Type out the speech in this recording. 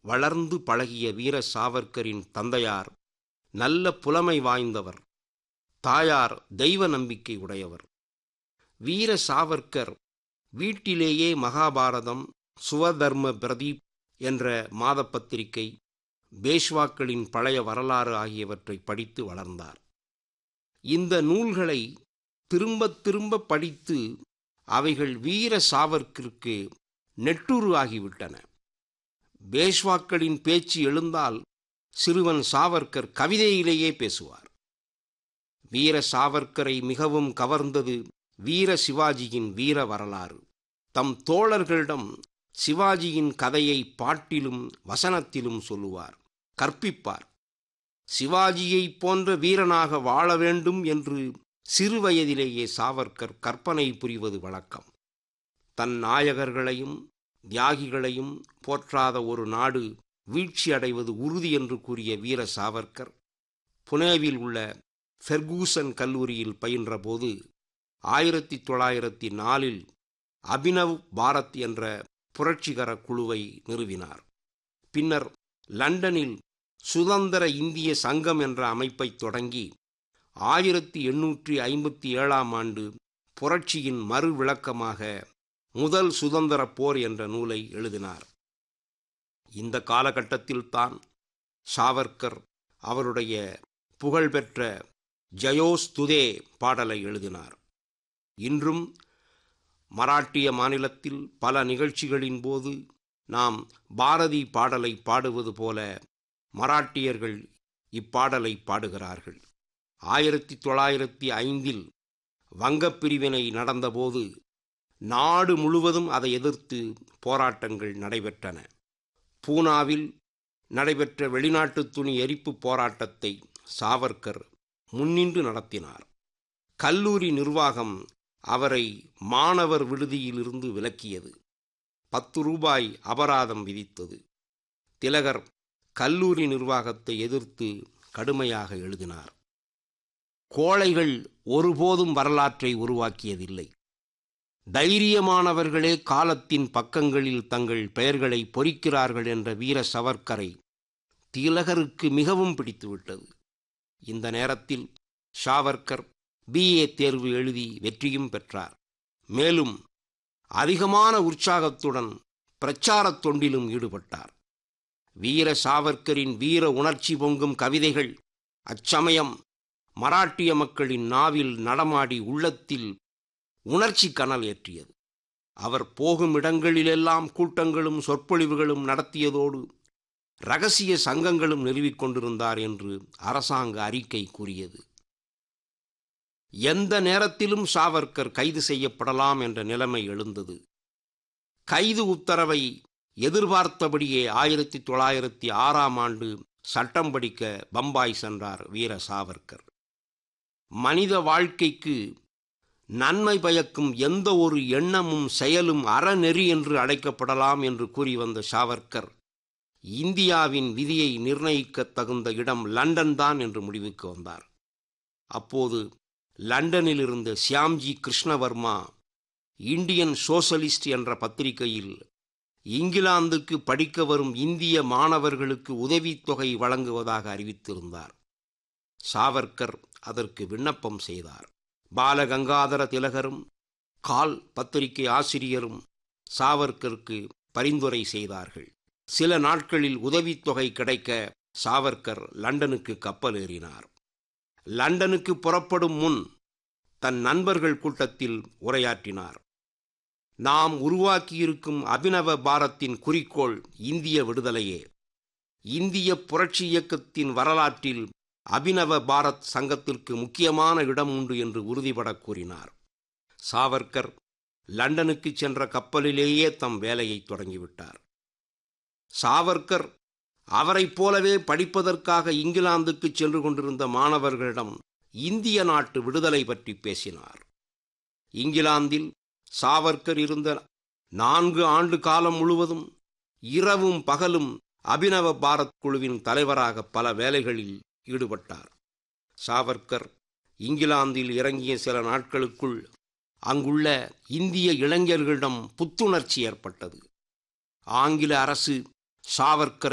வளர்ந்து பழகிய வீர சாவர்க்கரின் தந்தையார் நல்ல புலமை வாய்ந்தவர் தாயார் தெய்வ நம்பிக்கை உடையவர் வீர சாவர்க்கர் வீட்டிலேயே மகாபாரதம் சுவதர்ம பிரதீப் என்ற மாதப்பத்திரிகை பேஷ்வாக்களின் பழைய வரலாறு ஆகியவற்றை படித்து வளர்ந்தார் இந்த நூல்களை திரும்ப திரும்ப படித்து அவைகள் வீர சாவர்க்கிற்கு நெட்டுரு ஆகிவிட்டன பேஷ்வாக்களின் பேச்சு எழுந்தால் சிறுவன் சாவர்க்கர் கவிதையிலேயே பேசுவார் வீர சாவர்க்கரை மிகவும் கவர்ந்தது வீர சிவாஜியின் வீர வரலாறு தம் தோழர்களிடம் சிவாஜியின் கதையை பாட்டிலும் வசனத்திலும் சொல்லுவார் கற்பிப்பார் சிவாஜியைப் போன்ற வீரனாக வாழ வேண்டும் என்று சிறுவயதிலேயே சாவர்க்கர் கற்பனை புரிவது வழக்கம் தன் நாயகர்களையும் தியாகிகளையும் போற்றாத ஒரு நாடு வீழ்ச்சி அடைவது உறுதி என்று கூறிய வீர சாவர்க்கர் புனேவில் உள்ள ஃபெர்கூசன் கல்லூரியில் பயின்றபோது ஆயிரத்தி தொள்ளாயிரத்தி நாலில் அபினவ் பாரத் என்ற புரட்சிகர குழுவை நிறுவினார் பின்னர் லண்டனில் சுதந்திர இந்திய சங்கம் என்ற அமைப்பை தொடங்கி ஆயிரத்தி எண்ணூற்றி ஐம்பத்தி ஏழாம் ஆண்டு புரட்சியின் மறு விளக்கமாக முதல் சுதந்திர போர் என்ற நூலை எழுதினார் இந்த காலகட்டத்தில்தான் சாவர்கர் அவருடைய புகழ்பெற்ற ஜயோஸ்துதே பாடலை எழுதினார் இன்றும் மராட்டிய மாநிலத்தில் பல நிகழ்ச்சிகளின் போது நாம் பாரதி பாடலை பாடுவது போல மராட்டியர்கள் இப்பாடலை பாடுகிறார்கள் ஆயிரத்தி தொள்ளாயிரத்தி ஐந்தில் வங்கப் பிரிவினை நடந்தபோது நாடு முழுவதும் அதை எதிர்த்து போராட்டங்கள் நடைபெற்றன பூனாவில் நடைபெற்ற வெளிநாட்டு துணி எரிப்பு போராட்டத்தை சாவர்கர் முன்னின்று நடத்தினார் கல்லூரி நிர்வாகம் அவரை மாணவர் விடுதியிலிருந்து விலக்கியது பத்து ரூபாய் அபராதம் விதித்தது திலகர் கல்லூரி நிர்வாகத்தை எதிர்த்து கடுமையாக எழுதினார் கோழைகள் ஒருபோதும் வரலாற்றை உருவாக்கியதில்லை தைரியமானவர்களே காலத்தின் பக்கங்களில் தங்கள் பெயர்களை பொறிக்கிறார்கள் என்ற வீர சவர்க்கரை திலகருக்கு மிகவும் பிடித்துவிட்டது இந்த நேரத்தில் ஷாவர்கர் பிஏ தேர்வு எழுதி வெற்றியும் பெற்றார் மேலும் அதிகமான உற்சாகத்துடன் பிரச்சாரத் தொண்டிலும் ஈடுபட்டார் வீர சாவர்க்கரின் வீர உணர்ச்சி பொங்கும் கவிதைகள் அச்சமயம் மராட்டிய மக்களின் நாவில் நடமாடி உள்ளத்தில் உணர்ச்சி கனல் ஏற்றியது அவர் போகும் இடங்களிலெல்லாம் கூட்டங்களும் சொற்பொழிவுகளும் நடத்தியதோடு ரகசிய சங்கங்களும் நிறுவிக் கொண்டிருந்தார் என்று அரசாங்க அறிக்கை கூறியது எந்த நேரத்திலும் சாவர்கர் கைது செய்யப்படலாம் என்ற நிலைமை எழுந்தது கைது உத்தரவை எதிர்பார்த்தபடியே ஆயிரத்தி தொள்ளாயிரத்தி ஆறாம் ஆண்டு சட்டம் படிக்க பம்பாய் சென்றார் வீர சாவர்கர் மனித வாழ்க்கைக்கு நன்மை பயக்கும் எந்த ஒரு எண்ணமும் செயலும் அறநெறி என்று அழைக்கப்படலாம் என்று கூறி வந்த சாவர்கர் இந்தியாவின் விதியை நிர்ணயிக்க தகுந்த இடம் லண்டன் தான் என்று முடிவுக்கு வந்தார் அப்போது லண்டனில் இருந்த சியாம்ஜி கிருஷ்ணவர்மா இந்தியன் சோசலிஸ்ட் என்ற பத்திரிகையில் இங்கிலாந்துக்கு படிக்க வரும் இந்திய மாணவர்களுக்கு உதவித்தொகை வழங்குவதாக அறிவித்திருந்தார் சாவர்கர் அதற்கு விண்ணப்பம் செய்தார் பாலகங்காதர திலகரும் கால் பத்திரிகை ஆசிரியரும் சாவர்கருக்கு பரிந்துரை செய்தார்கள் சில நாட்களில் உதவித்தொகை கிடைக்க சாவர்கர் லண்டனுக்கு கப்பல் ஏறினார் லண்டனுக்கு புறப்படும் முன் தன் நண்பர்கள் கூட்டத்தில் உரையாற்றினார் நாம் உருவாக்கியிருக்கும் அபினவ பாரத்தின் குறிக்கோள் இந்திய விடுதலையே இந்திய புரட்சி இயக்கத்தின் வரலாற்றில் அபினவ பாரத் சங்கத்திற்கு முக்கியமான இடம் உண்டு என்று உறுதிபட கூறினார் சாவர்கர் லண்டனுக்கு சென்ற கப்பலிலேயே தம் வேலையை தொடங்கிவிட்டார் சாவர்கர் அவரைப் போலவே படிப்பதற்காக இங்கிலாந்துக்கு சென்று கொண்டிருந்த மாணவர்களிடம் இந்திய நாட்டு விடுதலை பற்றி பேசினார் இங்கிலாந்தில் சாவர்கர் இருந்த நான்கு ஆண்டு காலம் முழுவதும் இரவும் பகலும் அபினவ பாரத் குழுவின் தலைவராக பல வேலைகளில் ஈடுபட்டார் சாவர்கர் இங்கிலாந்தில் இறங்கிய சில நாட்களுக்குள் அங்குள்ள இந்திய இளைஞர்களிடம் புத்துணர்ச்சி ஏற்பட்டது ஆங்கில அரசு சாவர்கரை